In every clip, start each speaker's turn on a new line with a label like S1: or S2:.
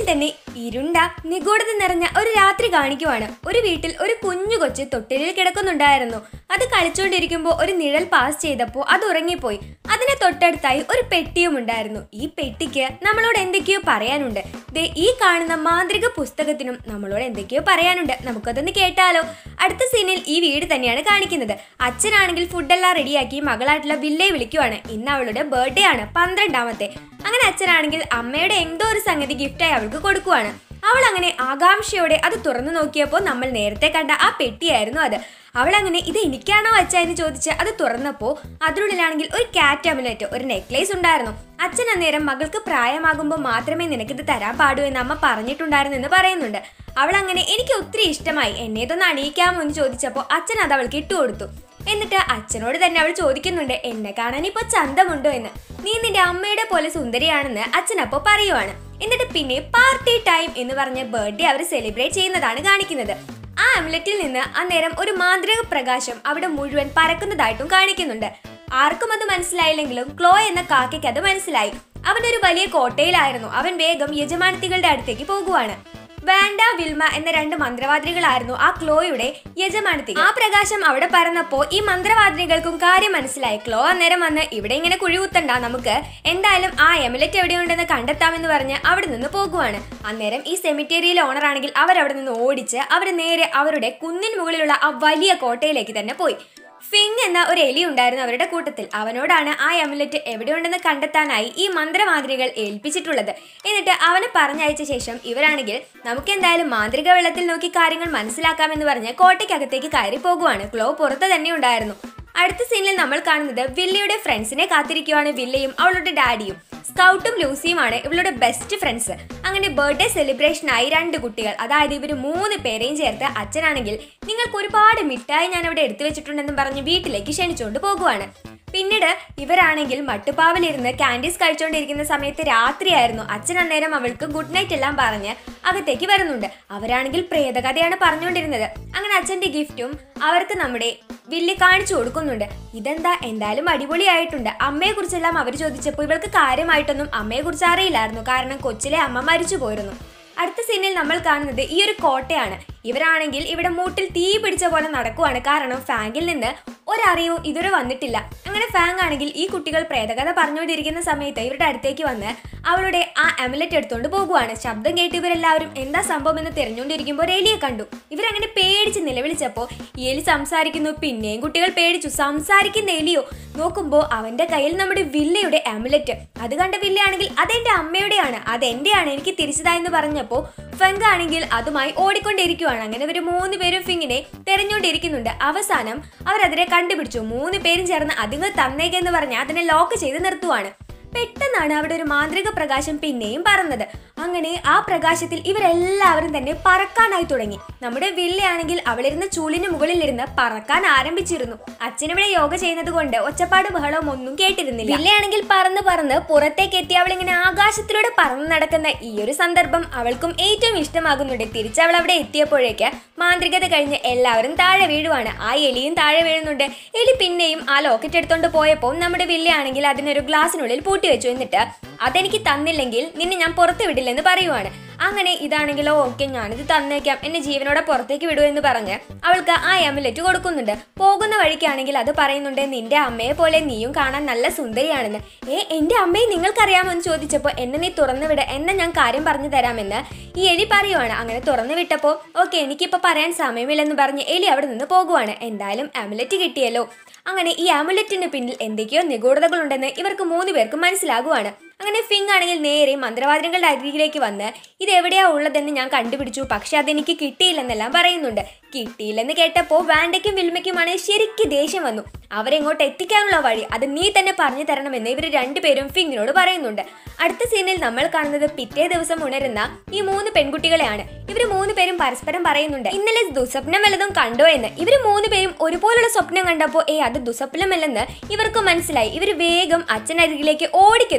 S1: തന്നെ ഇരുണ്ട നിഗൂഢത നിറഞ്ഞ ഒരു രാത്രി കാണിക്കുവാണ് ഒരു വീട്ടിൽ ഒരു കുഞ്ഞു കൊച്ച് തൊട്ടിലിൽ കിടക്കുന്നുണ്ടായിരുന്നു അത് കളിച്ചുകൊണ്ടിരിക്കുമ്പോൾ ഒരു നിഴൽ പാസ് ചെയ്തപ്പോൾ അത് ഉറങ്ങിപ്പോയി അതിന് തൊട്ടടുത്തായി ഒരു പെട്ടിയും ഉണ്ടായിരുന്നു ഈ പെട്ടിക്ക് നമ്മളോട് എന്തൊക്കെയോ പറയാനുണ്ട് ദേ ഈ കാണുന്ന മാന്ത്രിക പുസ്തകത്തിനും നമ്മളോട് എന്തൊക്കെയോ പറയാനുണ്ട് നമുക്കതൊന്ന് കേട്ടാലോ അടുത്ത സീനിൽ ഈ വീട് തന്നെയാണ് കാണിക്കുന്നത് അച്ഛനാണെങ്കിൽ ഫുഡെല്ലാം റെഡിയാക്കി മകളായിട്ടുള്ള വില്ലയെ വിളിക്കുവാണ് ഇന്ന് അവളുടെ ബർത്ത്ഡേ ആണ് പന്ത്രണ്ടാമത്തെ അങ്ങനെ അച്ഛനാണെങ്കിൽ അമ്മയുടെ എന്തോ ഒരു സംഗതി ഗിഫ്റ്റായി അവൾക്ക് കൊടുക്കുവാണ് അവൾ അങ്ങനെ ആകാംക്ഷയോടെ അത് തുറന്നു നോക്കിയപ്പോൾ നമ്മൾ നേരത്തെ കണ്ട ആ പെട്ടിയായിരുന്നു അത് അവൾ അങ്ങനെ ഇത് എനിക്കാണോ അച്ഛ എന്ന് ചോദിച്ച് അത് തുറന്നപ്പോൾ അതിനുള്ളിലാണെങ്കിൽ ഒരു കാറ്റ് അമുലേറ്റ് ഒരു നെക്ലേസ് ഉണ്ടായിരുന്നു അച്ഛൻ അന്നേരം മകൾക്ക് പ്രായമാകുമ്പോൾ മാത്രമേ നിനക്കിത് തരാൻ പാടൂ എന്ന് അമ്മ പറഞ്ഞിട്ടുണ്ടായിരുന്നു എന്ന് പറയുന്നുണ്ട് അവൾ അങ്ങനെ എനിക്ക് ഒത്തിരി ഇഷ്ടമായി എന്നെ ഇതൊന്ന് അണിയിക്കാമോ എന്ന് ചോദിച്ചപ്പോൾ അച്ഛൻ അത് അവൾക്ക് ഇട്ടുകൊടുത്തു എന്നിട്ട് അച്ഛനോട് തന്നെ അവൾ ചോദിക്കുന്നുണ്ട് എന്നെ കാണാൻ ഇപ്പൊ ചന്തമുണ്ടോ എന്ന് നീ നിന്റെ അമ്മയുടെ പോലെ സുന്ദരിയാണെന്ന് അച്ഛനപ്പോ പറയുവാണ് എന്നിട്ട് പിന്നെ പാർട്ടി ടൈം എന്ന് പറഞ്ഞ ബർത്ത്ഡേ അവർ സെലിബ്രേറ്റ് ചെയ്യുന്നതാണ് കാണിക്കുന്നത് ആ അമുലറ്റിൽ നിന്ന് അന്നേരം ഒരു മാന്ത്രിക പ്രകാശം അവിടെ മുഴുവൻ പരക്കുന്നതായിട്ടും കാണിക്കുന്നുണ്ട് ആർക്കും അത് മനസ്സിലായില്ലെങ്കിലും ക്ലോ എന്ന കാക്കയ്ക്ക് അത് മനസ്സിലായി അവനൊരു വലിയ കോട്ടയിലായിരുന്നു അവൻ വേഗം യജമാനത്തികളുടെ അടുത്തേക്ക് പോകുവാണ് വാൻഡ വിൽമ എന്ന രണ്ട് മന്ത്രവാദിനികളായിരുന്നു ആ ക്ലോയുടെ യജമാനത്തി ആ പ്രകാശം അവിടെ പറന്നപ്പോ ഈ മന്ത്രവാദിനികൾക്കും കാര്യം മനസ്സിലായി ക്ലോ അന്നേരം വന്ന് ഇവിടെ ഇങ്ങനെ കുഴി കുത്തണ്ട നമുക്ക് എന്തായാലും ആ എമുലറ്റ് എവിടെയുണ്ടെന്ന് കണ്ടെത്താമെന്ന് പറഞ്ഞ് അവിടെ നിന്ന് പോകുവാണ് അന്നേരം ഈ സെമിറ്റേരിയിലെ ഓണർ ആണെങ്കിൽ അവരവിടെ നിന്ന് ഓടിച്ച് അവർ നേരെ അവരുടെ കുന്നിൻ മുകളിലുള്ള ആ വലിയ കോട്ടയിലേക്ക് തന്നെ പോയി ഫിങ് എന്ന ഒരു എലി ഉണ്ടായിരുന്നു അവരുടെ കൂട്ടത്തിൽ അവനോടാണ് ആ എമുലറ്റ് എവിടെയുണ്ടെന്ന് കണ്ടെത്താനായി ഈ മന്ത്രമാന്ത്രികൾ ഏൽപ്പിച്ചിട്ടുള്ളത് എന്നിട്ട് അവനെ പറഞ്ഞയച്ച ശേഷം ഇവരാണെങ്കിൽ നമുക്ക് എന്തായാലും മാന്ത്രിക വെള്ളത്തിൽ നോക്കി കാര്യങ്ങൾ മനസ്സിലാക്കാമെന്ന് പറഞ്ഞ് കോട്ടയ്ക്കകത്തേക്ക് കയറി പോകുവാണ് ക്ലോ പുറത്ത് തന്നെ ഉണ്ടായിരുന്നു അടുത്ത സീനിൽ നമ്മൾ കാണുന്നത് വില്ലയുടെ ഫ്രണ്ട്സിനെ കാത്തിരിക്കുവാണ് വില്ലയും അവളുടെ ഡാഡിയും സ്കൗട്ടും ലൂസിയുമാണ് ഇവളുടെ ബെസ്റ്റ് ഫ്രണ്ട്സ് അങ്ങനെ ബർത്ത്ഡേ സെലിബ്രേഷനായി രണ്ട് കുട്ടികൾ അതായത് ഇവർ മൂന്ന് പേരെയും ചേർത്ത് അച്ഛനാണെങ്കിൽ നിങ്ങൾക്ക് ഒരുപാട് മിഠായി ഞാൻ അവിടെ എടുത്തു വെച്ചിട്ടുണ്ടെന്നും പറഞ്ഞ് വീട്ടിലേക്ക് ക്ഷണിച്ചുകൊണ്ട് പോകുവാണ് പിന്നീട് ഇവരാണെങ്കിൽ മട്ടുപ്പാവിലിരുന്ന് കാൻഡീസ് കഴിച്ചുകൊണ്ടിരിക്കുന്ന സമയത്ത് രാത്രിയായിരുന്നു അച്ഛൻ അന്നേരം അവൾക്ക് ഗുഡ് നൈറ്റ് എല്ലാം പറഞ്ഞ് അകത്തേക്ക് വരുന്നുണ്ട് അവരാണെങ്കിൽ പ്രേതകഥയാണ് പറഞ്ഞുകൊണ്ടിരുന്നത് അങ്ങനെ അച്ഛന്റെ ഗിഫ്റ്റും അവർക്ക് നമ്മുടെ വില്ലി കാണിച്ചു കൊടുക്കുന്നുണ്ട് ഇതെന്താ എന്തായാലും അടിപൊളിയായിട്ടുണ്ട് അമ്മയെ കുറിച്ചെല്ലാം അവർ ചോദിച്ചപ്പോൾ ഇവൾക്ക് കാര്യമായിട്ടൊന്നും അമ്മയെ കുറിച്ച് അറിയില്ലായിരുന്നു കാരണം കൊച്ചിലെ അമ്മ മരിച്ചു പോയിരുന്നു അടുത്ത സീനിൽ നമ്മൾ കാണുന്നത് ഈ ഒരു കോട്ടയാണ് ഇവരാണെങ്കിൽ ഇവിടെ മൂട്ടിൽ തീ പിടിച്ച പോലെ നടക്കുവാണ് കാരണം ഫാങ്കിൽ നിന്ന് ഒരറിവും ഇതുവരെ വന്നിട്ടില്ല അങ്ങനെ ഫാങ് ആണെങ്കിൽ ഈ കുട്ടികൾ പ്രേതകഥ പറഞ്ഞുകൊണ്ടിരിക്കുന്ന സമയത്ത് ഇവരുടെ അടുത്തേക്ക് വന്ന് അവളുടെ ആ അമുലറ്റ് എടുത്തുകൊണ്ട് പോകുവാണ് ശബ്ദം കേട്ട് ഇവരെല്ലാവരും എന്താ സംഭവം എന്ന് തിരഞ്ഞുകൊണ്ടിരിക്കുമ്പോൾ ഒരു എലിയെ കണ്ടു ഇവരങ്ങനെ പേടിച്ച് നിലവിളിച്ചപ്പോൾ ഈ എലി സംസാരിക്കുന്നു പിന്നെയും കുട്ടികൾ പേടിച്ചു സംസാരിക്കുന്ന എലിയോ നോക്കുമ്പോൾ അവന്റെ കയ്യിൽ നമ്മുടെ വില്ലയുടെ അമുലറ്റ് അത് കണ്ട വില്ലയാണെങ്കിൽ അതെന്റെ അമ്മയുടെയാണ് അതെന്റെയാണ് എനിക്ക് തിരിച്ചതായെന്ന് പറഞ്ഞപ്പോൾ ഫെങ്ക് ആണെങ്കിൽ അതുമായി ഓടിക്കൊണ്ടിരിക്കുവാണ് അങ്ങനെ ഇവർ മൂന്ന് പേരും ഫിങ്ങിനെ തെരഞ്ഞുകൊണ്ടിരിക്കുന്നുണ്ട് അവസാനം അവരതിനെ കണ്ടുപിടിച്ചു മൂന്ന് പേരും ചേർന്ന് അതിങ്ങൾ തന്നേക്കെന്ന് പറഞ്ഞ് അതിനെ ലോക്ക് ചെയ്ത് നിർത്തുവാണ് പെട്ടെന്നാണ് അവിടെ ഒരു മാന്ത്രിക പ്രകാശം പിന്നെയും പറന്നത് അങ്ങനെ ആ പ്രകാശത്തിൽ ഇവരെല്ലാവരും തന്നെ പറക്കാനായി തുടങ്ങി നമ്മുടെ വില്ലയാണെങ്കിൽ അവളിരുന്ന ചൂളിന് മുകളിലിരുന്ന് പറക്കാൻ ആരംഭിച്ചിരുന്നു അച്ഛനിവിടെ യോഗ ചെയ്യുന്നത് കൊണ്ട് ഒച്ചപ്പാട് ബഹളവും ഒന്നും കേട്ടിരുന്നില്ല വില്ലയാണെങ്കിൽ പറന്ന് പറന്ന് പുറത്തേക്ക് എത്തി അവൾ ഇങ്ങനെ ആകാശത്തിലൂടെ പറന്ന് നടക്കുന്ന ഈ ഒരു സന്ദർഭം അവൾക്കും ഏറ്റവും ഇഷ്ടമാകുന്നുണ്ട് തിരിച്ച് അവൾ അവിടെ എത്തിയപ്പോഴേക്ക് മാന്ത്രികത കഴിഞ്ഞ് എല്ലാവരും താഴെ വീഴുവാണ് ആ എലിയും താഴെ വീഴുന്നുണ്ട് എലി പിന്നെയും ആ ലോക്കറ്റ് എടുത്തോണ്ട് പോയപ്പോൾ നമ്മുടെ വില്ലയാണെങ്കിൽ അതിനൊരു ഗ്ലാസിനുള്ളിൽ പൂട്ടി വെച്ചു എന്നിട്ട് അതെനിക്ക് തന്നില്ലെങ്കിൽ നിന്നെ ഞാൻ പുറത്ത് വിടില്ലെന്ന് പറയുവാണ് അങ്ങനെ ഇതാണെങ്കിലോ ഓക്കെ ഞാനിത് തന്നേക്കാം എന്നെ ജീവനോടെ പുറത്തേക്ക് വിടൂ എന്ന് പറഞ്ഞ് അവൾക്ക് ആ എമുലറ്റ് കൊടുക്കുന്നുണ്ട് പോകുന്ന വഴിക്കാണെങ്കിൽ അത് പറയുന്നുണ്ട് നിന്റെ അമ്മയെ പോലെ നീയും കാണാൻ നല്ല സുന്ദരിയാണെന്ന് ഏ എന്റെ അമ്മയെ നിങ്ങൾക്കറിയാമോ എന്ന് ചോദിച്ചപ്പോൾ എന്നെ നീ തുറന്നു വിട എന്നെ ഞാൻ കാര്യം പറഞ്ഞു തരാമെന്ന് ഈ എലി പറയുവാണ് അങ്ങനെ തുറന്നു വിട്ടപ്പോൾ ഓക്കെ എനിക്കിപ്പോൾ പറയാൻ സമയമില്ലെന്ന് പറഞ്ഞ് എലി അവിടെ നിന്ന് പോകുവാണ് എന്തായാലും അമുലറ്റ് കിട്ടിയല്ലോ അങ്ങനെ ഈ ആമുലറ്റിന് പിന്നിൽ എന്തൊക്കെയോ നിഗൂഢതകളുണ്ടെന്ന് ഇവർക്ക് മൂന്ന് പേർക്കും മനസ്സിലാകുവാണ് അങ്ങനെ ഫിങ് ആണെങ്കിൽ നേരെ മന്ത്രവാദിനികളുടെ അരികിലേക്ക് വന്ന് ഇത് എവിടെയാ ഉള്ളതെന്ന് ഞാൻ കണ്ടുപിടിച്ചു പക്ഷെ അതെനിക്ക് കിട്ടിയില്ലെന്നെല്ലാം പറയുന്നുണ്ട് കിട്ടിയില്ലെന്ന് കേട്ടപ്പോൾ വാൻഡയ്ക്കും വിൽമയ്ക്കുമാണ് ശരിക്ക് ദേഷ്യം വന്നു അവരെങ്ങോട്ട് എത്തിക്കാനുള്ള വഴി അത് നീ തന്നെ പറഞ്ഞു തരണമെന്ന് ഇവർ രണ്ടുപേരും ഫിങ്ങിനോട് പറയുന്നുണ്ട് അടുത്ത സീനിൽ നമ്മൾ കാണുന്നത് പിറ്റേ ദിവസം ഉണരുന്ന ഈ മൂന്ന് പെൺകുട്ടികളെയാണ് ഇവർ മൂന്ന് പേരും പരസ്പരം പറയുന്നുണ്ട് ഇന്നലെ ദുസ്വപ്നം വല്ലതും കണ്ടോ എന്ന് ഇവർ മൂന്ന് പേരും ഒരുപോലുള്ള സ്വപ്നം കണ്ടപ്പോൾ ഏ അത് ദുസ്വപ്നമല്ലെന്ന് ഇവർക്ക് മനസ്സിലായി ഇവർ വേഗം അച്ഛനരികിലേക്ക് ഓടിക്കെതിച്ചു പോകുവാണ്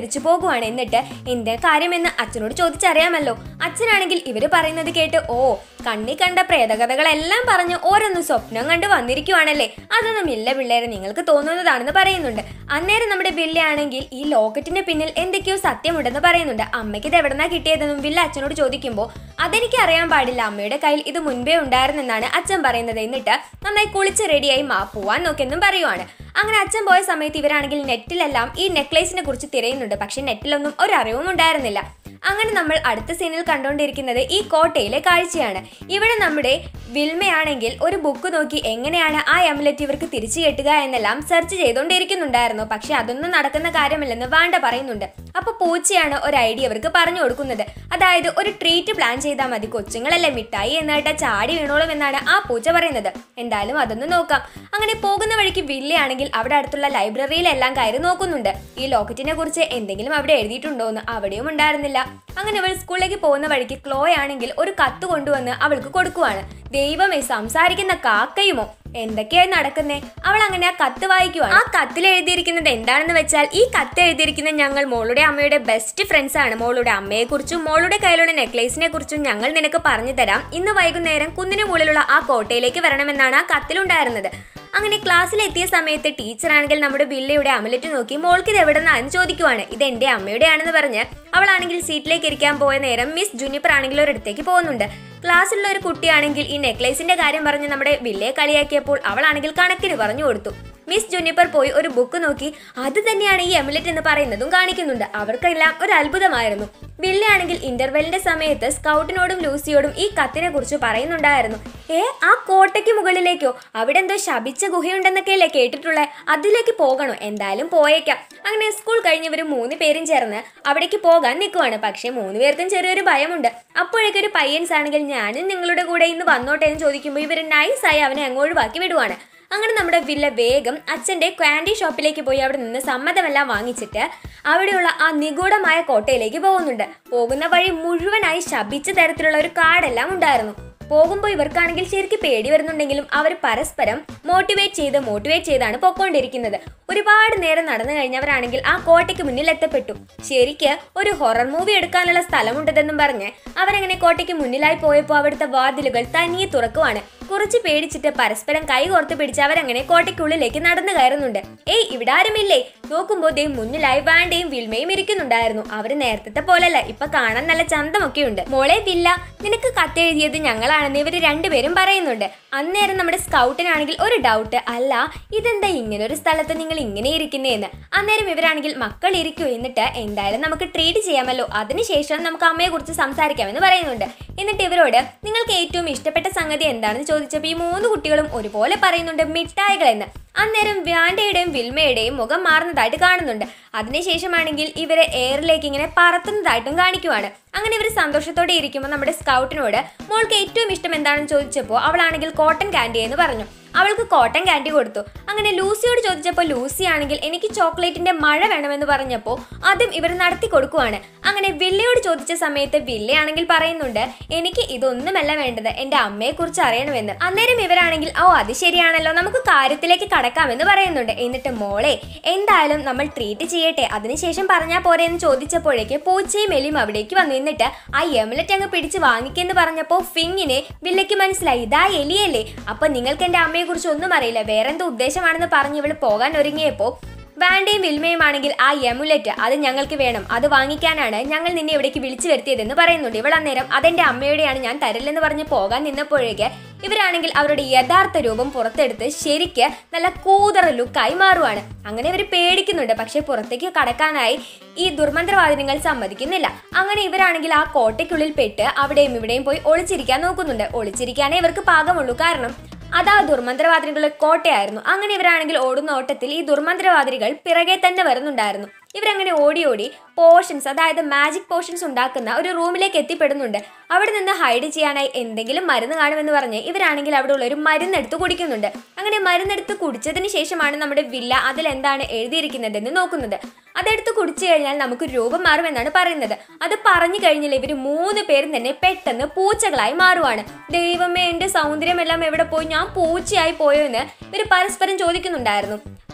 S1: പോവുകയാണ് എന്നിട്ട് എന്താ കാര്യമെന്ന് അച്ഛനോട് ചോദിച്ചറിയാമല്ലോ അച്ഛനാണെങ്കിൽ ഇവര് പറയുന്നത് കേട്ട് ഓ കണ്ണി കണ്ട പ്രേതകഥകളെല്ലാം പറഞ്ഞ് ഓരോന്ന് സ്വപ്നം കണ്ട് വന്നിരിക്കുവാണല്ലേ അതൊന്നും ഇല്ല പിള്ളേരെ നിങ്ങൾക്ക് തോന്നുന്നതാണെന്ന് പറയുന്നുണ്ട് അന്നേരം നമ്മുടെ വില്ലയാണെങ്കിൽ ഈ ലോക്കറ്റിന്റെ പിന്നിൽ എന്തൊക്കെയോ സത്യമുണ്ടെന്ന് പറയുന്നുണ്ട് അമ്മയ്ക്ക് ഇത് എവിടെന്നാ കിട്ടിയതെന്നും വില്ല അച്ഛനോട് ചോദിക്കുമ്പോൾ അതെനിക്ക് അറിയാൻ പാടില്ല അമ്മയുടെ കയ്യിൽ ഇത് മുൻപേ ഉണ്ടായിരുന്നെന്നാണ് അച്ഛൻ പറയുന്നത് എന്നിട്ട് നന്നായി കുളിച്ച് റെഡിയായി മാ പോവാൻ നോക്കിയെന്നും പറയുവാണ് അങ്ങനെ അച്ഛൻ പോയ സമയത്ത് ഇവരാണെങ്കിൽ നെറ്റിലെല്ലാം ഈ നെക്ലേസിനെ കുറിച്ച് തിരയുന്നുണ്ട് പക്ഷെ നെറ്റിലൊന്നും ഒരു അറിവും ഉണ്ടായിരുന്നില്ല അങ്ങനെ നമ്മൾ അടുത്ത സീനിൽ കണ്ടുകൊണ്ടിരിക്കുന്നത് ഈ കോട്ടയിലെ കാഴ്ചയാണ് ഇവിടെ നമ്മുടെ വിൽമയാണെങ്കിൽ ഒരു ബുക്ക് നോക്കി എങ്ങനെയാണ് ആ എമുലറ്റ് ഇവർക്ക് തിരിച്ചു കെട്ടുക എന്നെല്ലാം സെർച്ച് ചെയ്തുകൊണ്ടിരിക്കുന്നുണ്ടായിരുന്നു പക്ഷെ അതൊന്നും നടക്കുന്ന കാര്യമല്ലെന്ന് വാണ്ട പറയുന്നുണ്ട് അപ്പൊ പൂച്ചയാണ് ഒരു ഐഡിയ ഇവർക്ക് പറഞ്ഞു കൊടുക്കുന്നത് അതായത് ഒരു ട്രീറ്റ് പ്ലാൻ ചെയ്താൽ മതി കൊച്ചുങ്ങളല്ലേ മിഠായി എന്നിട്ട് ചാടി വീണോളും എന്നാണ് ആ പൂച്ച പറയുന്നത് എന്തായാലും അതൊന്ന് നോക്കാം അങ്ങനെ പോകുന്ന വഴിക്ക് വില്ലയാണെങ്കിൽ അവിടെ അടുത്തുള്ള ലൈബ്രറിയിലെല്ലാം കയറി നോക്കുന്നുണ്ട് ഈ ലോക്കറ്റിനെ കുറിച്ച് എന്തെങ്കിലും അവിടെ എഴുതിയിട്ടുണ്ടോ എന്ന് അവിടെയും ഉണ്ടായിരുന്നില്ല അങ്ങനെ അവൾ സ്കൂളിലേക്ക് പോകുന്ന വഴിക്ക് ക്ലോയ് ആണെങ്കിൽ ഒരു കത്ത് കൊണ്ടുവന്ന് അവൾക്ക് കൊടുക്കുവാണ് ദൈവമേ സംസാരിക്കുന്ന കാക്കയുമോ എന്തൊക്കെയായി നടക്കുന്നേ അവൾ അങ്ങനെ ആ കത്ത് വായിക്കുവാണ് ആ കത്തിൽ എഴുതിയിരിക്കുന്നത് എന്താണെന്ന് വെച്ചാൽ ഈ കത്ത് എഴുതിയിരിക്കുന്ന ഞങ്ങൾ മോളുടെ അമ്മയുടെ ബെസ്റ്റ് ഫ്രണ്ട്സ് ആണ് മോളുടെ അമ്മയെക്കുറിച്ചും മോളുടെ കയ്യിലുള്ള നെക്ലേസിനെ കുറിച്ചും ഞങ്ങൾ നിനക്ക് പറഞ്ഞു തരാം ഇന്ന് വൈകുന്നേരം കുന്നിന് മുകളിലുള്ള ആ കോട്ടയിലേക്ക് വരണമെന്നാണ് ആ കത്തിലുണ്ടായിരുന്നത് അങ്ങനെ ക്ലാസ്സിൽ എത്തിയ സമയത്ത് ടീച്ചറാണെങ്കിൽ നമ്മുടെ ബില്ലയുടെ അമലറ്റ് നോക്കി മോൾക്ക് ഇത് എവിടെന്നാന്ന് ചോദിക്കുവാണ് ഇത് എന്റെ അമ്മയുടെ ആണെന്ന് പറഞ്ഞ് അവളാണെങ്കിൽ സീറ്റിലേക്ക് ഇരിക്കാൻ പോയ നേരം മിസ് ജുനിപ്പർ ആണെങ്കിൽ ഒരിടത്തേക്ക് പോകുന്നുണ്ട് ക്ലാസ്സിലുള്ള ഒരു കുട്ടിയാണെങ്കിൽ ഈ നെക്ലേസിന്റെ കാര്യം പറഞ്ഞ് നമ്മുടെ ബില്ലയെ കളിയാക്കിയപ്പോൾ അവളാണെങ്കിൽ കണക്കിന് പറഞ്ഞു കൊടുത്തു മിസ് ജുനിപ്പർ പോയി ഒരു ബുക്ക് നോക്കി അത് തന്നെയാണ് ഈ എമുലറ്റ് എന്ന് പറയുന്നതും കാണിക്കുന്നുണ്ട് അവർക്കെല്ലാം ഒരു അത്ഭുതമായിരുന്നു ബില്ലയാണെങ്കിൽ ഇന്റർവെല്ലിന്റെ സമയത്ത് സ്കൗട്ടിനോടും ലൂസിയോടും ഈ കത്തിനെ കുറിച്ച് പറയുന്നുണ്ടായിരുന്നു ഏ ആ കോട്ടയ്ക്ക് മുകളിലേക്കോ അവിടെ എന്തോ ശപിച്ച ഗുഹയുണ്ടെന്നൊക്കെയല്ലേ കേട്ടിട്ടുള്ളേ അതിലേക്ക് പോകണോ എന്തായാലും പോയേക്കാം അങ്ങനെ സ്കൂൾ കഴിഞ്ഞവർ മൂന്ന് പേരും ചേർന്ന് അവിടേക്ക് പോകാൻ നിൽക്കുവാണ് പക്ഷേ മൂന്ന് പേർക്കും ചെറിയൊരു ഭയമുണ്ട് അപ്പോഴേക്കൊരു പയ്യൻസ് ആണെങ്കിൽ ഞാനും നിങ്ങളുടെ കൂടെ ഇന്ന് വന്നോട്ടെ എന്ന് ചോദിക്കുമ്പോൾ ഇവർ നൈസായി അവനെ അങ്ങ് ഒഴിവാക്കി വിടുവാണ് അങ്ങനെ നമ്മുടെ വില്ല വേഗം അച്ഛൻ്റെ ക്വാൻഡി ഷോപ്പിലേക്ക് പോയി അവിടെ നിന്ന് സമ്മതമെല്ലാം വാങ്ങിച്ചിട്ട് അവിടെയുള്ള ആ നിഗൂഢമായ കോട്ടയിലേക്ക് പോകുന്നുണ്ട് പോകുന്ന വഴി മുഴുവനായി ശപിച്ച തരത്തിലുള്ള ഒരു കാടെല്ലാം ഉണ്ടായിരുന്നു പോകുമ്പോൾ ഇവർക്കാണെങ്കിൽ ശരിക്കും പേടി വരുന്നുണ്ടെങ്കിലും അവർ പരസ്പരം മോട്ടിവേറ്റ് ചെയ്ത് മോട്ടിവേറ്റ് ചെയ്താണ് പൊക്കോണ്ടിരിക്കുന്നത് ഒരുപാട് നേരം നടന്നു കഴിഞ്ഞവരാണെങ്കിൽ ആ കോട്ടയ്ക്ക് മുന്നിൽ എത്തപ്പെട്ടു ശരിക്ക് ഒരു ഹൊറർ മൂവി എടുക്കാനുള്ള സ്ഥലമുണ്ടെന്നും പറഞ്ഞ് അവരങ്ങനെ കോട്ടയ്ക്ക് മുന്നിലായി പോയപ്പോൾ അവിടുത്തെ വാതിലുകൾ തനിയെ തുറക്കുവാണ് കുറച്ച് പേടിച്ചിട്ട് പരസ്പരം കൈ കോർത്ത് പിടിച്ച് അവരങ്ങനെ കോട്ടയ്ക്കുള്ളിലേക്ക് നടന്നു കയറുന്നുണ്ട് ഏയ് ഇവിടെ ആരുമില്ലേ നോക്കുമ്പോൾ ദേ മുന്നിലായി വാണ്ടയും വിൽമയും ഇരിക്കുന്നുണ്ടായിരുന്നു അവര് നേരത്തെ പോലല്ല ഇപ്പൊ കാണാൻ നല്ല ചന്തമൊക്കെ ഉണ്ട് മോളെ വില്ല നിനക്ക് കത്തെഴുതിയത് ഞങ്ങളാണെന്ന് ഇവര് രണ്ടുപേരും പറയുന്നുണ്ട് അന്നേരം നമ്മുടെ സ്കൗട്ടിനാണെങ്കിൽ ഒരു ഡൗട്ട് അല്ല ഇതെന്താ ഇങ്ങനെ ഒരു സ്ഥലത്ത് നിങ്ങൾ ഇങ്ങനെ ഇരിക്കുന്നേന്ന് അന്നേരം ഇവരാണെങ്കിൽ മക്കൾ ഇരിക്കൂ എന്നിട്ട് എന്തായാലും നമുക്ക് ട്രീറ്റ് ചെയ്യാമല്ലോ അതിനുശേഷം നമുക്ക് അമ്മയെ കുറിച്ച് സംസാരിക്കാമെന്ന് പറയുന്നുണ്ട് എന്നിട്ട് ഇവരോട് നിങ്ങൾക്ക് ഏറ്റവും ഇഷ്ടപ്പെട്ട സംഗതി എന്താണെന്ന് ചോദിച്ചപ്പോൾ ഈ മൂന്ന് കുട്ടികളും ഒരുപോലെ പറയുന്നുണ്ട് മിഠായികൾ എന്ന് അന്നേരം വ്യാണ്ടയുടെയും വിൽമയുടെയും മുഖം മാറുന്നതായിട്ട് കാണുന്നുണ്ട് അതിനുശേഷമാണെങ്കിൽ ഇവരെ എയറിലേക്ക് ഇങ്ങനെ പറത്തുന്നതായിട്ടും കാണിക്കുവാണ് അങ്ങനെ ഇവർ സന്തോഷത്തോടെ ഇരിക്കുമ്പോൾ നമ്മുടെ സ്കൗട്ടിനോട് മോൾക്ക് ഏറ്റവും ഇഷ്ടം എന്താണെന്ന് ചോദിച്ചപ്പോൾ അവളാണെങ്കിൽ കോട്ടൺ കാൻഡി എന്ന് പറഞ്ഞു അവൾക്ക് കോട്ടൺ കാൻഡി കൊടുത്തു അങ്ങനെ ലൂസിയോട് ചോദിച്ചപ്പോൾ ലൂസി ആണെങ്കിൽ എനിക്ക് ചോക്ലേറ്റിന്റെ മഴ വേണമെന്ന് പറഞ്ഞപ്പോൾ അതും ഇവർ നടത്തി കൊടുക്കുവാണ് അങ്ങനെ വില്ലയോട് ചോദിച്ച സമയത്ത് വില്ലയാണെങ്കിൽ പറയുന്നുണ്ട് എനിക്ക് ഇതൊന്നുമല്ല വേണ്ടത് എന്റെ അമ്മയെ കുറിച്ച് അറിയണമെന്ന് അന്നേരം ഇവരാണെങ്കിൽ ഓ അത് ശരിയാണല്ലോ നമുക്ക് കാര്യത്തിലേക്ക് കടക്കാമെന്ന് പറയുന്നുണ്ട് എന്നിട്ട് മോളെ എന്തായാലും നമ്മൾ ട്രീറ്റ് ചെയ്യട്ടെ അതിനുശേഷം പറഞ്ഞാൽ പോരെ എന്ന് ചോദിച്ചപ്പോഴേക്ക് പൂച്ചയും എലിയും അവിടേക്ക് വന്നു എന്നിട്ട് ആ എമലറ്റ് അങ്ങ് പിടിച്ച് വാങ്ങിക്കെന്ന് പറഞ്ഞപ്പോൾ ഫിങ്ങിനെ വില്ലയ്ക്ക് മനസ്സിലായി ഇതാ എലിയല്ലേ അപ്പൊ നിങ്ങൾക്ക് എന്റെ അമ്മയെ കുറിച്ച് ഒന്നും അറിയില്ല വേറെന്തോ ഉദ്ദേശമാണെന്ന് പറഞ്ഞ് ഇവള് പോകാൻ ഒരുങ്ങിയപ്പോ വാൻഡയും വിൽമയും ആണെങ്കിൽ ആ എമുലറ്റ് അത് ഞങ്ങൾക്ക് വേണം അത് വാങ്ങിക്കാനാണ് ഞങ്ങൾ നിന്നെ ഇവിടേക്ക് വിളിച്ചു വരുത്തിയതെന്ന് പറയുന്നുണ്ട് ഇവൾ അന്നേരം അതെന്റെ അമ്മയുടെയാണ് ഞാൻ തരില്ലെന്ന് പറഞ്ഞ് പോകാൻ നിന്നപ്പോഴേക്ക് ഇവരാണെങ്കിൽ അവരുടെ യഥാർത്ഥ രൂപം പുറത്തെടുത്ത് ശരിക്ക് നല്ല കൂതറ ലുക്കായി മാറുവാണ് അങ്ങനെ ഇവർ പേടിക്കുന്നുണ്ട് പക്ഷെ പുറത്തേക്ക് കടക്കാനായി ഈ ദുർമന്ത്രവാദിനികൾ സമ്മതിക്കുന്നില്ല അങ്ങനെ ഇവരാണെങ്കിൽ ആ കോട്ടയ്ക്കുള്ളിൽ പെട്ട് അവിടെയും ഇവിടെയും പോയി ഒളിച്ചിരിക്കാൻ നോക്കുന്നുണ്ട് ഒളിച്ചിരിക്കാനേ ഇവർക്ക് പാകമുള്ളൂ കാരണം അതാ ദുർമന്ത്രവാദിനികളുടെ കോട്ടയായിരുന്നു അങ്ങനെ ഇവരാണെങ്കിൽ ഓടുന്ന ഓട്ടത്തിൽ ഈ ദുർമന്ത്രവാദിനികൾ പിറകെ തന്നെ വരുന്നുണ്ടായിരുന്നു ഇവരങ്ങനെ ഓടി ഓടി പോർഷൻസ് അതായത് മാജിക് പോർഷൻസ് ഉണ്ടാക്കുന്ന ഒരു റൂമിലേക്ക് എത്തിപ്പെടുന്നുണ്ട് അവിടെ നിന്ന് ഹൈഡ് ചെയ്യാനായി എന്തെങ്കിലും മരുന്ന് കാണുമെന്ന് പറഞ്ഞ് ഇവരാണെങ്കിൽ അവിടെ ഉള്ള ഒരു മരുന്നെടുത്ത് കുടിക്കുന്നുണ്ട് അങ്ങനെ മരുന്നെടുത്ത് കുടിച്ചതിന് ശേഷമാണ് നമ്മുടെ വില്ല അതിൽ എന്താണ് എഴുതിയിരിക്കുന്നതെന്ന് നോക്കുന്നത് അതെടുത്ത് കുടിച്ചു കഴിഞ്ഞാൽ നമുക്ക് രൂപം മാറുമെന്നാണ് പറയുന്നത് അത് പറഞ്ഞു കഴിഞ്ഞാൽ ഇവർ മൂന്ന് പേരും തന്നെ പെട്ടെന്ന് പൂച്ചകളായി മാറുവാണ് ദൈവമേ എന്റെ സൗന്ദര്യമെല്ലാം എവിടെ പോയി ഞാൻ പൂച്ചയായി പോയോ എന്ന് ഇവർ പരസ്പരം ചോദിക്കുന്നുണ്ടായിരുന്നു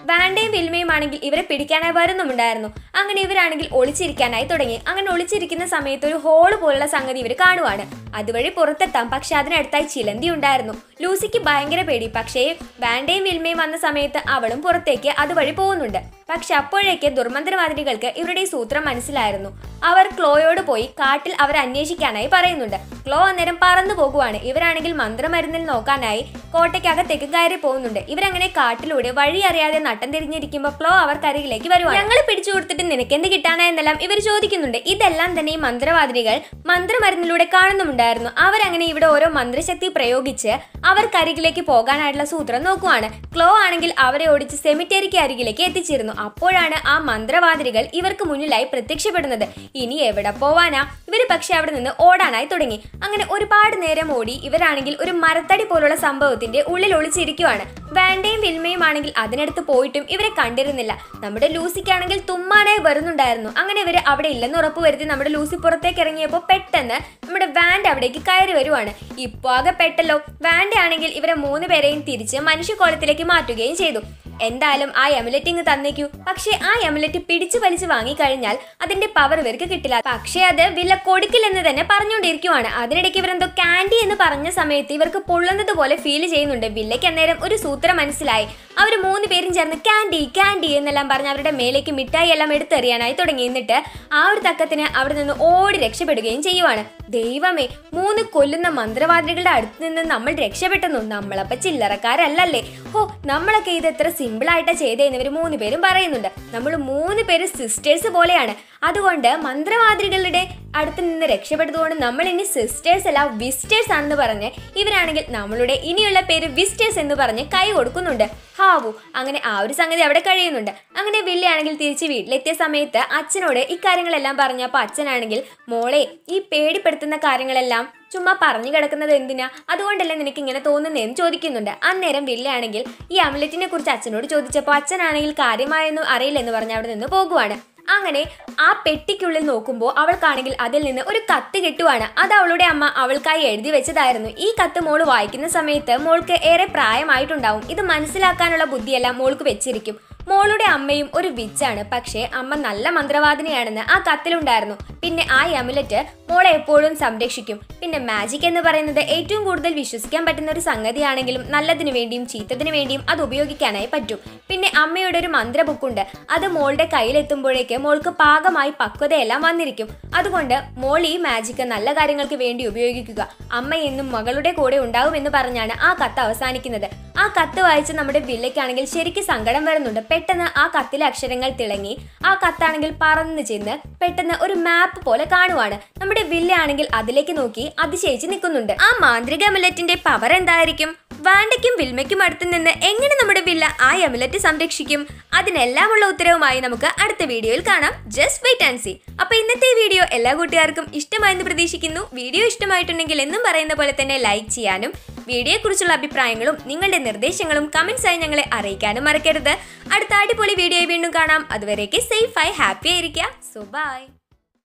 S1: വാൻഡയും വിൽമയും ആണെങ്കിൽ ഇവരെ പിടിക്കാനായി വരുന്നുമുണ്ടായിരുന്നു അങ്ങനെ ഇവരാണെങ്കിൽ ഒളിച്ചിരിക്കാനായി തുടങ്ങി അങ്ങനെ ഒളിച്ചിരിക്കുന്ന സമയത്ത് ഒരു ഹോള് പോലുള്ള സംഗതി ഇവർ കാണുവാണ് അതുവഴി പുറത്തെത്താം പക്ഷെ അതിനടുത്തായി ചിലന്തി ഉണ്ടായിരുന്നു ലൂസിക്ക് ഭയങ്കര പേടി പക്ഷേ വാൻഡയും വിൽമയും വന്ന സമയത്ത് അവളും പുറത്തേക്ക് അതുവഴി പോകുന്നുണ്ട് പക്ഷെ അപ്പോഴേക്ക് ദുർമന്ത്രവാദിനികൾക്ക് ഇവരുടെ ഈ സൂത്രം മനസ്സിലായിരുന്നു അവർ ക്ലോയോട് പോയി കാട്ടിൽ അവർ അന്വേഷിക്കാനായി പറയുന്നുണ്ട് ക്ലോ അന്നേരം പറന്നു പോകുവാണ് ഇവരാണെങ്കിൽ മന്ത്രമരുന്നിൽ നോക്കാനായി കോട്ടയ്ക്കകത്തേക്ക് കയറി പോകുന്നുണ്ട് ഇവരങ്ങനെ കാട്ടിലൂടെ വഴി അറിയാതെ നട്ടം തിരിഞ്ഞിരിക്കുമ്പോൾ ക്ലോ അവർക്കരികിലേക്ക് വരുവാണ് ഞങ്ങൾ പിടിച്ചു കൊടുത്തിട്ട് നിനക്കെന്ത് കിട്ടാനാ എന്നെല്ലാം ഇവർ ചോദിക്കുന്നുണ്ട് ഇതെല്ലാം തന്നെ ഈ മന്ത്രവാദിനികൾ മന്ത്രമരുന്നിലൂടെ കാണുന്നുമുണ്ടായിരുന്നു അവരങ്ങനെ ഇവിടെ ഓരോ മന്ത്രശക്തി പ്രയോഗിച്ച് അവർക്കരികിലേക്ക് പോകാനായിട്ടുള്ള സൂത്രം നോക്കുവാണ് ക്ലോ ആണെങ്കിൽ അവരെ ഓടിച്ച് സെമിറ്റേരിക്ക് അരികിലേക്ക് എത്തിച്ചിരുന്നു അപ്പോഴാണ് ആ മന്ത്രവാദിനികൾ ഇവർക്ക് മുന്നിലായി പ്രത്യക്ഷപ്പെടുന്നത് ഇനി എവിടെ പോവാനാ ഇവർ പക്ഷെ അവിടെ നിന്ന് ഓടാനായി തുടങ്ങി അങ്ങനെ ഒരുപാട് നേരം ഓടി ഇവരാണെങ്കിൽ ഒരു മരത്തടി പോലുള്ള സംഭവത്തിന്റെ ഉള്ളിൽ ഒളിച്ചിരിക്കുവാണ് വാൻഡയും വിൽമയും ആണെങ്കിൽ അതിനടുത്ത് പോയിട്ടും ഇവരെ കണ്ടിരുന്നില്ല നമ്മുടെ ലൂസിക്കാണെങ്കിൽ തുമ്മാനായി വരുന്നുണ്ടായിരുന്നു അങ്ങനെ ഇവര് അവിടെ ഇല്ലെന്ന് ഉറപ്പ് വരുത്തി നമ്മുടെ ലൂസി പുറത്തേക്ക് ഇറങ്ങിയപ്പോൾ പെട്ടെന്ന് നമ്മുടെ വാൻഡ് അവിടേക്ക് കയറി വരുവാണ് ഇപ്പൊ ആകെ പെട്ടല്ലോ വാൻഡ് ആണെങ്കിൽ ഇവരെ മൂന്ന് പേരെയും തിരിച്ച് മനുഷ്യക്കോളത്തിലേക്ക് മാറ്റുകയും ചെയ്തു എന്തായാലും ആ എമുലറ്റ് ഇങ്ങ് തന്നേക്കൂ പക്ഷേ ആ എമുലറ്റ് പിടിച്ചു വലിച്ചു വാങ്ങിക്കഴിഞ്ഞാൽ അതിന്റെ പവർ ഇവർക്ക് കിട്ടില്ല പക്ഷേ അത് വില കൊടുക്കില്ലെന്ന് തന്നെ പറഞ്ഞുകൊണ്ടിരിക്കുവാണ് അതിനിടയ്ക്ക് ഇവരെന്തോ കാൻഡി എന്ന് പറഞ്ഞ സമയത്ത് ഇവർക്ക് പൊള്ളുന്നത് പോലെ ഫീൽ ചെയ്യുന്നുണ്ട് വില്ലയ്ക്ക് അന്നേരം ഒരു സൂത്രം മനസ്സിലായി അവർ മൂന്ന് പേരും ചേർന്ന് കാൻഡി കാൻഡി എന്നെല്ലാം പറഞ്ഞ് അവരുടെ മേലേക്ക് മിഠായി എല്ലാം എടുത്തെറിയാനായി തുടങ്ങി എന്നിട്ട് ആ ഒരു തക്കത്തിന് അവിടെ നിന്ന് ഓടി രക്ഷപ്പെടുകയും ചെയ്യുവാണ് ദൈവമേ മൂന്ന് കൊല്ലുന്ന മന്ത്രവാദികളുടെ അടുത്ത് നിന്ന് നമ്മൾ രക്ഷപ്പെട്ടെന്നു നമ്മളപ്പ ചില്ലറക്കാരല്ലല്ലേ ഹോ നമ്മളൊക്കെ ഇത് എത്ര സിമ്പിൾ ആയിട്ടാ ചെയ്തേന്ന് ഇവർ മൂന്ന് പേരും പറയുന്നുണ്ട് നമ്മൾ മൂന്ന് പേര് സിസ്റ്റേഴ്സ് പോലെയാണ് അതുകൊണ്ട് മന്ത്രവാദികളുടെ അടുത്ത് നിന്ന് രക്ഷപ്പെട്ടതുകൊണ്ട് നമ്മൾ ഇനി സിസ്റ്റേഴ്സ് അല്ല വിസ്റ്റേഴ്സ് ആണെന്ന് പറഞ്ഞ് ഇവരാണെങ്കിൽ നമ്മളുടെ ഇനിയുള്ള പേര് വിസ്റ്റേഴ്സ് എന്ന് പറഞ്ഞ് കൈ കൊടുക്കുന്നുണ്ട് ഹാവു അങ്ങനെ ആ ഒരു സംഗതി അവിടെ കഴിയുന്നുണ്ട് അങ്ങനെ വില്ലയാണെങ്കിൽ തിരിച്ച് വീട്ടിലെത്തിയ സമയത്ത് അച്ഛനോട് ഇക്കാര്യങ്ങളെല്ലാം പറഞ്ഞപ്പോൾ അച്ഛനാണെങ്കിൽ മോളെ ഈ പേടിപ്പെടുത്തുന്ന കാര്യങ്ങളെല്ലാം ചുമ്മാ പറഞ്ഞു കിടക്കുന്നത് എന്തിനാ അതുകൊണ്ടല്ലേ നിനക്ക് ഇങ്ങനെ തോന്നുന്നതെന്ന് ചോദിക്കുന്നുണ്ട് അന്നേരം വില്ലയാണെങ്കിൽ ഈ അമലറ്റിനെ കുറിച്ച് അച്ഛനോട് ചോദിച്ചപ്പോൾ അച്ഛനാണെങ്കിൽ കാര്യമായൊന്നും അറിയില്ലെന്ന് പറഞ്ഞ് അവിടെ നിന്ന് പോകുവാണ് അങ്ങനെ ആ പെട്ടിക്കുള്ളിൽ നോക്കുമ്പോൾ അവൾക്കാണെങ്കിൽ അതിൽ നിന്ന് ഒരു കത്ത് കിട്ടുവാണ് അത് അവളുടെ അമ്മ അവൾക്കായി എഴുതി വെച്ചതായിരുന്നു ഈ കത്ത് മോള് വായിക്കുന്ന സമയത്ത് മോൾക്ക് ഏറെ പ്രായമായിട്ടുണ്ടാവും ഇത് മനസ്സിലാക്കാനുള്ള ബുദ്ധിയെല്ലാം മോൾക്ക് വെച്ചിരിക്കും മോളുടെ അമ്മയും ഒരു വിച്ചാണ് പക്ഷേ അമ്മ നല്ല മന്ത്രവാദിനിയാണെന്ന് ആ കത്തിലുണ്ടായിരുന്നു പിന്നെ ആ അമുലറ്റ് മോളെ എപ്പോഴും സംരക്ഷിക്കും പിന്നെ മാജിക് എന്ന് പറയുന്നത് ഏറ്റവും കൂടുതൽ വിശ്വസിക്കാൻ പറ്റുന്ന ഒരു സംഗതിയാണെങ്കിലും നല്ലതിനു വേണ്ടിയും ചീത്തതിനു വേണ്ടിയും അത് ഉപയോഗിക്കാനായി പറ്റും പിന്നെ അമ്മയുടെ ഒരു മന്ത്ര ബുക്കുണ്ട് അത് മോളുടെ കയ്യിലെത്തുമ്പോഴേക്ക് മോൾക്ക് പാകമായി പക്വതയെല്ലാം വന്നിരിക്കും അതുകൊണ്ട് മോൾ ഈ മാജിക് നല്ല കാര്യങ്ങൾക്ക് വേണ്ടി ഉപയോഗിക്കുക അമ്മ എന്നും മകളുടെ കൂടെ ഉണ്ടാവുമെന്ന് പറഞ്ഞാണ് ആ കത്ത് അവസാനിക്കുന്നത് ആ കത്ത് വായിച്ച് നമ്മുടെ വില്ലയ്ക്കാണെങ്കിൽ ശരിക്കും സങ്കടം വരുന്നുണ്ട് പെട്ടെന്ന് ആ കത്തിലെ അക്ഷരങ്ങൾ തിളങ്ങി ആ കത്താണെങ്കിൽ പറന്നു ചെന്ന് പെട്ടെന്ന് ഒരു മാപ്പ് പോലെ കാണുവാണ് നമ്മുടെ വില്ല ആണെങ്കിൽ അതിലേക്ക് നോക്കി അതിശയിച്ച് നിൽക്കുന്നുണ്ട് ആ മാന്ത്രിക അമുലറ്റിന്റെ പവർ എന്തായിരിക്കും വാണ്ടയ്ക്കും വിൽമയ്ക്കും അടുത്ത് നിന്ന് എങ്ങനെ നമ്മുടെ വില്ല ആ അമുലറ്റ് സംരക്ഷിക്കും അതിനെല്ലാമുള്ള ഉത്തരവുമായി നമുക്ക് അടുത്ത വീഡിയോയിൽ കാണാം ജസ്റ്റ് വെയിറ്റ് ആൻഡ് സി അപ്പൊ ഇന്നത്തെ വീഡിയോ എല്ലാ കൂട്ടുകാർക്കും ഇഷ്ടമായെന്ന് പ്രതീക്ഷിക്കുന്നു വീഡിയോ ഇഷ്ടമായിട്ടുണ്ടെങ്കിൽ എന്നും പറയുന്ന പോലെ തന്നെ ലൈക്ക് ചെയ്യാനും വീഡിയോയെക്കുറിച്ചുള്ള അഭിപ്രായങ്ങളും നിങ്ങളുടെ നിർദ്ദേശങ്ങളും കമന്റ്സ് ആയി ഞങ്ങളെ അറിയിക്കാനും മറക്കരുത് അടുത്ത അടിപൊളി വീഡിയോ വീണ്ടും കാണാം അതുവരേക്ക് സേഫായി ഹാപ്പി ആയിരിക്കുക സോ ബൈ